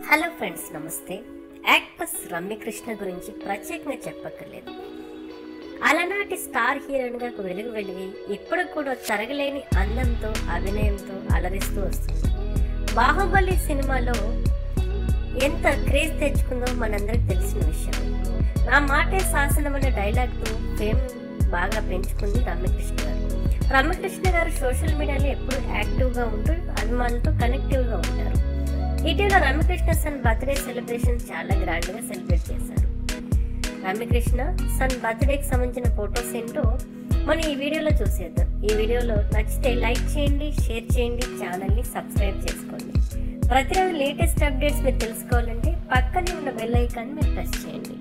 hello friends నమస్తే actress Ramya Krishna గురించి ప్రత్యేకంగా చెప్పక్కర్లేదు అలనాటి స్టార్ హీరోయిన్గా వెలుగు వెలిగి ఇప్పుడు కూడా తరగలేని అందంతో అభినయంతో అలరిస్తూ వస్తుంది బాహుబలి సినిమాలో ఎంత క్రేజ్ తెచ్చుకుందో మనందరికి తెలిసిన విషయం నా మాటే శాసనం అనే డైలాగ్తో ఫేమ్ బాగా పెంచుకుంది రమ్యకృష్ణ గారు రమ్యకృష్ణ గారు సోషల్ మీడియాలో ఎప్పుడు యాక్టివ్గా ఉంటూ అభిమానులతో కనెక్టివ్గా ఉంటారు ఇటీవల రమ్యకృష్ణ సన్ బర్త్డే సెలబ్రేషన్ చాలా గ్రాండ్గా సెలబ్రేట్ చేశారు రమ్యకృష్ణ సన్ బర్త్డేకి సంబంధించిన ఫొటోస్ ఏంటో మనం ఈ వీడియోలో చూసేద్దాం ఈ వీడియోలో నచ్చితే లైక్ చేయండి షేర్ చేయండి ఛానల్ని సబ్స్క్రైబ్ చేసుకోండి ప్రతిరోజు లేటెస్ట్ అప్డేట్స్ మీరు తెలుసుకోవాలంటే పక్కనే ఉన్న బెల్ ఐకాన్ మీరు ప్రెస్ చేయండి